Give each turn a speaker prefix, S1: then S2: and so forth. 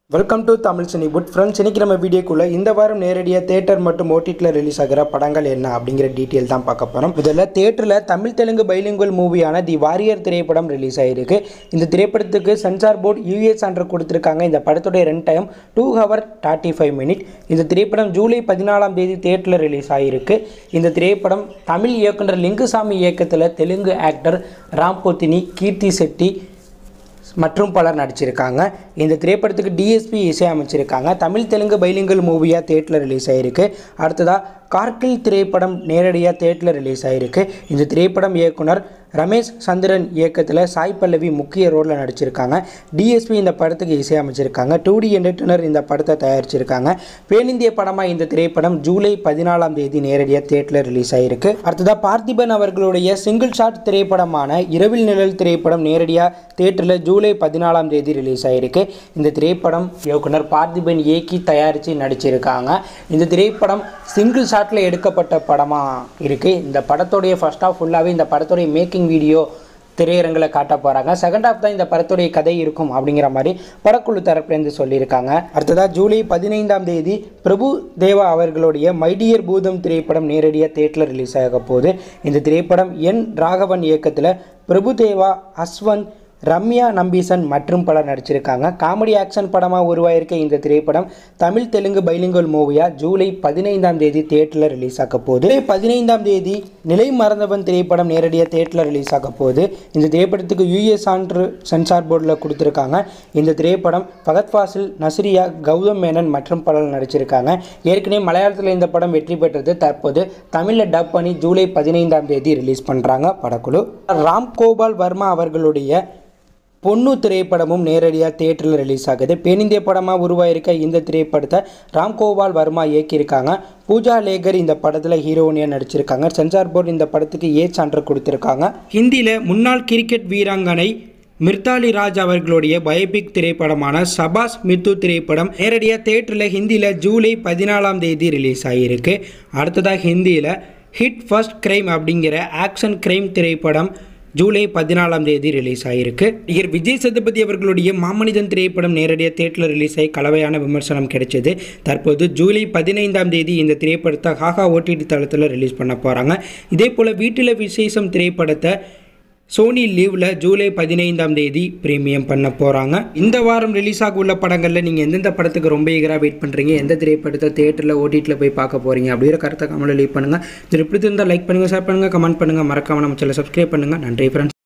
S1: welcome to Tamil சினிபுட் friends இன்னைக்கு நம்ம வீடியோக்குள்ள இந்த வாரம் நேரடியாக தேட்டர் மற்றும் ஓடிடியில் ரிலீஸ் ஆகிற படங்கள் என்ன அப்படிங்கிற டீட்டெயில் தான் பார்க்க போகிறோம் முதல்ல தேட்டரில் தமிழ் தெலுங்கு பைலிங்குவல் மூவியான தி வாரியர் திரைப்படம் ரிலீஸ் ஆகிருக்கு இந்த திரைப்படத்துக்கு சென்சார் போர்டு யூஎஸ் சான்று கொடுத்துருக்காங்க இந்த படத்துடைய run time two hour thirty five minute இந்த திரைப்படம் ஜூலை பதினாலாம் தேதி தேட்டரில் ரிலீஸ் ஆகிருக்கு இந்த திரைப்படம் தமிழ் இயக்குனர் லிங்குசாமி இயக்கத்தில் தெலுங்கு ஆக்டர் ராம் போத்தினி கீர்த்தி செட்டி மற்றும் பலர் நடிச்சிருக்காங்க இந்த திரைப்படத்துக்கு டிஎஸ்பி இசையமைச்சிருக்காங்க தமிழ் தெலுங்கு பைலிங்கல் மூவியாக தேட்டரில் ரிலீஸ் ஆகிருக்கு அடுத்ததாக கார்கில் திரைப்படம் நேரடியாக தேட்டரில் ரிலீஸ் ஆகிருக்கு இந்த திரைப்படம் இயக்குனர் ரமேஷ் சந்திரன் இயக்கத்தில் சாய் பல்லவி முக்கிய ரோலில் நடிச்சிருக்காங்க டிஎஸ்பி இந்த படத்துக்கு இசையமைச்சிருக்காங்க டூ டி என்டர்டனர் இந்த படத்தை தயாரிச்சிருக்காங்க பேனிந்திய படமாக இந்த திரைப்படம் ஜூலை பதினாலாம் தேதி நேரடியாக தேட்டரில் ரிலீஸ் ஆகிருக்கு அடுத்ததாக பார்த்திபன் அவர்களுடைய சிங்கிள் ஷாட் திரைப்படமான இரவில் நிழல் திரைப்படம் நேரடியாக தேட்டரில் ஜூலை பதினாலாம் தேதி ரிலீஸ் ஆகிருக்கு இந்த திரைப்படம் இயக்குனர் பார்த்திபன் ஏக்கி தயாரித்து நடிச்சிருக்காங்க இந்த திரைப்படம் சிங்கிள் ஷாட்டில் எடுக்கப்பட்ட படமாக இருக்குது இந்த படத்துடைய ஃபர்ஸ்ட் ஆஃப் ஃபுல்லாகவே இந்த படத்துடைய மேக்கிங் வீடியோ திரையரங்கில் காட்ட போகிறாங்க செகண்ட் ஹாஃப் தான் இந்த படத்துடைய கதை இருக்கும் அப்படிங்கிற மாதிரி படக்குழு தரப்புலேருந்து சொல்லியிருக்காங்க அடுத்ததாக ஜூலை பதினைந்தாம் தேதி பிரபு தேவா அவர்களுடைய மைடியர் பூதம் திரைப்படம் நேரடியாக தேட்டரில் ரிலீஸ் ஆக போகுது இந்த திரைப்படம் என் ராகவன் இயக்கத்தில் பிரபு தேவா அஸ்வந்த் ரம்யா நம்பீசன் மற்றும் பலர் நடிச்சிருக்காங்க காமெடி ஆக்ஷன் படமாக உருவாயிருக்க இந்த திரைப்படம் தமிழ் தெலுங்கு பைலிங்கல் மூவியாக ஜூலை பதினைந்தாம் தேதி தேட்டரில் ரிலீஸ் ஆக போகுது பதினைந்தாம் தேதி நிலை மறந்தவன் திரைப்படம் நேரடியாக தேட்டரில் ரிலீஸ் ஆக போகுது இந்த திரைப்படத்துக்கு யூஎஸ் சான்று சென்சார் போர்டில் கொடுத்துருக்காங்க இந்த திரைப்படம் ஃபகத் ஃபாசில் நஸ்ரியா கௌதம் மேனன் மற்றும் பலர் நடிச்சிருக்காங்க ஏற்கனவே மலையாளத்தில் இந்த படம் வெற்றி பெற்றது தற்போது தமிழில் டப் பண்ணி ஜூலை பதினைந்தாம் தேதி ரிலீஸ் பண்ணுறாங்க படக்குழு ராம் கோபால் வர்மா அவர்களுடைய பொண்ணு திரைப்படமும் நேரடியாக தேட்டரில் ரிலீஸ் ஆகுது பெண்ணிந்திய படமாக உருவாயிருக்க இந்த திரைப்படத்தை ராம்கோபால் வர்மா இயக்கியிருக்காங்க பூஜா லேகர் இந்த படத்தில் ஹீரோனியாக நடிச்சிருக்காங்க சென்சார் போர்டு இந்த படத்துக்கு ஏ சான்று கொடுத்துருக்காங்க ஹிந்தியில் முன்னாள் கிரிக்கெட் வீராங்கனை மிர்தாலி ராஜ் அவர்களுடைய பயோபிக் திரைப்படமான சபாஸ் மித்து திரைப்படம் நேரடியாக தேட்டரில் ஹிந்தியில் ஜூலை பதினாலாம் தேதி ரிலீஸ் ஆகியிருக்கு அடுத்ததாக ஹிந்தியில் ஹிட் ஃபர்ஸ்ட் கிரைம் அப்படிங்கிற ஆக்ஷன் கிரைம் திரைப்படம் ஜூலை பதினாலாம் தேதி ரிலீஸ் ஆகிருக்கு நடிகர் விஜய் சேதுபதி அவர்களுடைய மாமனிதன் திரைப்படம் நேரடியாக தேட்டரில் ரிலீஸ் ஆகி கலவையான விமர்சனம் கிடைச்சது தற்போது ஜூலை பதினைந்தாம் தேதி இந்த திரைப்படத்தை ஹாகா ஓடிடி தளத்தில் ரிலீஸ் பண்ண போகிறாங்க இதே போல் வீட்டில் விசேஷம் திரைப்படத்தை சோனி லீவில் ஜூலை பதினைந்தாம் தேதி ப்ரீமியம் பண்ண போகிறாங்க இந்த வாரம் ரிலீஸ் ஆக உள்ள படங்களில் நீங்கள் எந்தெந்த படத்துக்கு ரொம்ப ஈகராக வெயிட் பண்ணுறீங்க எந்த திரைப்படத்தை தேட்டரில் ஓடிடியில் போய் பார்க்க போகிறீங்க அப்படிங்கிற கருத்தை கமெண்ட்டில் லீவ் பண்ணுங்கள் இது எப்படி இருந்தால் லைக் பண்ணுங்கள் ஷேர் பண்ணுங்கள் கமெண்ட் பண்ணுங்கள் மறக்காம நம்ம சேனலை சப்ஸ்கிரைப் பண்ணுங்கள் நன்றி ஃப்ரெண்ட்ஸ்